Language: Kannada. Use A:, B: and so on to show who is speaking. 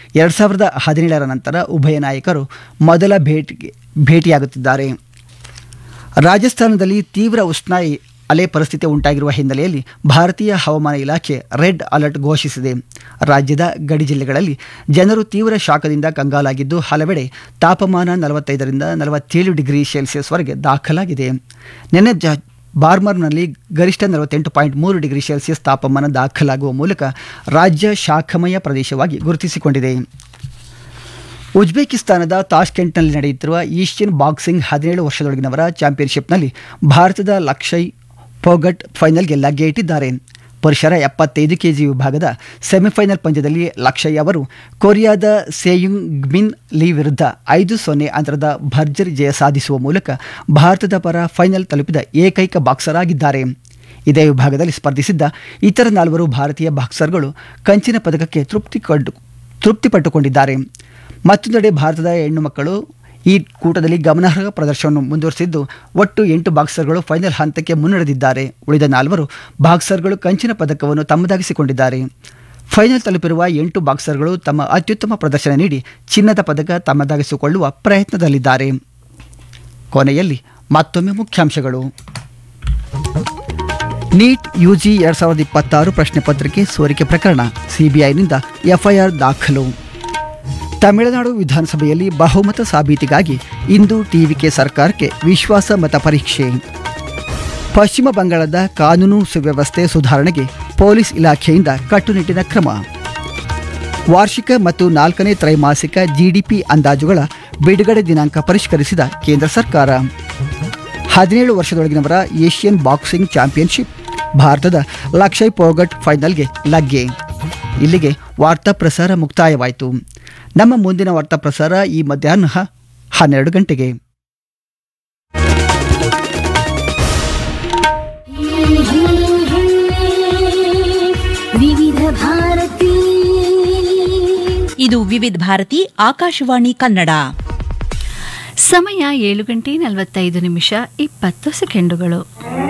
A: ಎರಡು ಸಾವಿರದ ಹದಿನೇಳರ ನಂತರ ಉಭಯ ನಾಯಕರು ಮೊದಲ ಭೇಟಿಗೆ ಭೇಟಿಯಾಗುತ್ತಿದ್ದಾರೆ ರಾಜಸ್ಥಾನದಲ್ಲಿ ತೀವ್ರ ಉಷ್ಣ ಅಲೆ ಪರಿಸ್ಥಿತಿ ಉಂಟಾಗಿರುವ ಹಿನ್ನೆಲೆಯಲ್ಲಿ ಭಾರತೀಯ ಹವಾಮಾನ ಇಲಾಖೆ ರೆಡ್ ಅಲರ್ಟ್ ಘೋಷಿಸಿದೆ ರಾಜ್ಯದ ಗಡಿ ಜಿಲ್ಲೆಗಳಲ್ಲಿ ಜನರು ತೀವ್ರ ಶಾಖದಿಂದ ಕಂಗಾಲಾಗಿದ್ದು ಹಲವೆಡೆ ತಾಪಮಾನ ನಲವತ್ತೈದರಿಂದ ನಲವತ್ತೇಳು ಡಿಗ್ರಿ ಸೆಲ್ಸಿಯಸ್ವರೆಗೆ ದಾಖಲಾಗಿದೆ ನಿನ್ನೆ ಜ ಬಾರ್ಮರ್ನಲ್ಲಿ ಗರಿಷ್ಠ ನಲವತ್ತೆಂಟು ಪಾಯಿಂಟ್ ಮೂರು ಡಿಗ್ರಿ ಸೆಲ್ಸಿಯಸ್ ತಾಪಮಾನ ದಾಖಲಾಗುವ ಮೂಲಕ ರಾಜ್ಯ ಶಾಖಮಯ ಪ್ರದೇಶವಾಗಿ ಗುರುತಿಸಿಕೊಂಡಿದೆ ಉಜ್ಬೇಕಿಸ್ತಾನದ ತಾಷ್ಕೆಂಟ್ನಲ್ಲಿ ನಡೆಯುತ್ತಿರುವ ಏಷ್ಯನ್ ಬಾಕ್ಸಿಂಗ್ ಹದಿನೇಳು ವರ್ಷದೊಳಗಿನವರ ಚಾಂಪಿಯನ್ಶಿಪ್ನಲ್ಲಿ ಭಾರತದ ಲಕ್ಷಯ್ ಪೋಗಟ್ ಫೈನಲ್ಗೆ ಲಗ್ಗೆ ಇಟ್ಟಿದ್ದಾರೆ ಪುರುಷರ ಎಪ್ಪತ್ತೈದು ಕೆಜಿ ವಿಭಾಗದ ಸೆಮಿಫೈನಲ್ ಪಂದ್ಯದಲ್ಲಿ ಲಕ್ಷಯ್ ಅವರು ಕೊರಿಯಾದ ಸೇಯುಂಗ್ ಗ್ಮಿನ್ ಲೀ ವಿರುದ್ಧ ಐದು ಸೊನ್ನೆ ಅಂತರದ ಭರ್ಜರಿ ಜಯ ಸಾಧಿಸುವ ಮೂಲಕ ಭಾರತದ ಪರ ಫೈನಲ್ ತಲುಪಿದ ಏಕೈಕ ಬಾಕ್ಸರ್ ಆಗಿದ್ದಾರೆ ಇದೇ ವಿಭಾಗದಲ್ಲಿ ಸ್ಪರ್ಧಿಸಿದ್ದ ಇತರ ನಾಲ್ವರು ಭಾರತೀಯ ಬಾಕ್ಸರ್ಗಳು ಕಂಚಿನ ಪದಕಕ್ಕೆ ತೃಪ್ತಿ ಕಂಡು ತೃಪ್ತಿಪಟ್ಟುಕೊಂಡಿದ್ದಾರೆ ಮತ್ತೊಂದೆಡೆ ಭಾರತದ ಹೆಣ್ಣು ಮಕ್ಕಳು ಈ ಕೂಟದಲ್ಲಿ ಗಮನಾರ್ಹ ಪ್ರದರ್ಶನವನ್ನು ಮುಂದುವರಿಸಿದ್ದು ಒಟ್ಟು ಎಂಟು ಬಾಕ್ಸರ್ಗಳು ಫೈನಲ್ ಹಂತಕ್ಕೆ ಮುನ್ನಡೆದಿದ್ದಾರೆ ಉಳಿದ ನಾಲ್ವರು ಬಾಕ್ಸರ್ಗಳು ಕಂಚಿನ ಪದಕವನ್ನು ತಮ್ಮದಾಗಿಸಿಕೊಂಡಿದ್ದಾರೆ ಫೈನಲ್ ತಲುಪಿರುವ ಎಂಟು ಬಾಕ್ಸರ್ಗಳು ತಮ್ಮ ಅತ್ಯುತ್ತಮ ಪ್ರದರ್ಶನ ನೀಡಿ ಚಿನ್ನದ ಪದಕ ತಮ್ಮದಾಗಿಸಿಕೊಳ್ಳುವ ಪ್ರಯತ್ನದಲ್ಲಿದ್ದಾರೆ ಕೊನೆಯಲ್ಲಿ ಮತ್ತೊಮ್ಮೆ ಮುಖ್ಯಾಂಶಗಳು ನೀಟ್ ಯುಜಿ ಎರಡ್ ಸಾವಿರದ ಇಪ್ಪತ್ತಾರು ಪ್ರಶ್ನೆ ಪತ್ರಿಕೆ ಸೋರಿಕೆ ಪ್ರಕರಣ ಸಿಬಿಐನಿಂದ ಎಫ್ಐಆರ್ ದಾಖಲು ತಮಿಳುನಾಡು ವಿಧಾನಸಭೆಯಲ್ಲಿ ಬಹುಮತ ಸಾಬೀತಿಗಾಗಿ ಇಂದು ಟಿವಿಕೆ ಸರ್ಕಾರಕ್ಕೆ ವಿಶ್ವಾಸ ಮತ ಪರೀಕ್ಷೆ ಪಶ್ಚಿಮ ಬಂಗಾಳದ ಕಾನೂನು ಸುವ್ಯವಸ್ಥೆ ಸುಧಾರಣೆಗೆ ಪೊಲೀಸ್ ಇಲಾಖೆಯಿಂದ ಕಟ್ಟುನಿಟ್ಟಿನ ಕ್ರಮ ವಾರ್ಷಿಕ ಮತ್ತು ನಾಲ್ಕನೇ ತ್ರೈಮಾಸಿಕ ಜಿಡಿಪಿ ಅಂದಾಜುಗಳ ಬಿಡುಗಡೆ ದಿನಾಂಕ ಪರಿಷ್ಕರಿಸಿದ ಕೇಂದ್ರ ಸರ್ಕಾರ ಹದಿನೇಳು ವರ್ಷದೊಳಗಿನವರ ಏಷ್ಯನ್ ಬಾಕ್ಸಿಂಗ್ ಚಾಂಪಿಯನ್ಶಿಪ್ ಭಾರತದ ಲಕ್ಷಯ್ ಪೋಗಟ್ ಫೈನಲ್ಗೆ ಲಗ್ಗೆ ಇಲ್ಲಿಗೆ ವಾರ್ತಾ ಪ್ರಸಾರ ಮುಕ್ತಾಯವಾಯಿತು ನಮ್ಮ ಮುಂದಿನ ವಾರ್ತಾ ಪ್ರಸಾರ ಈ ಮಧ್ಯಾಹ್ನ ಹನ್ನೆರಡು ಗಂಟೆಗೆ
B: ವಿವಿಧ ಭಾರತಿ
C: ಇದು ವಿವಿಧ ಭಾರತಿ ಆಕಾಶವಾಣಿ ಕನ್ನಡ
D: ಸಮಯ ಏಳು ಗಂಟೆ ನಲವತ್ತೈದು ನಿಮಿಷ ಇಪ್ಪತ್ತು ಸೆಕೆಂಡುಗಳು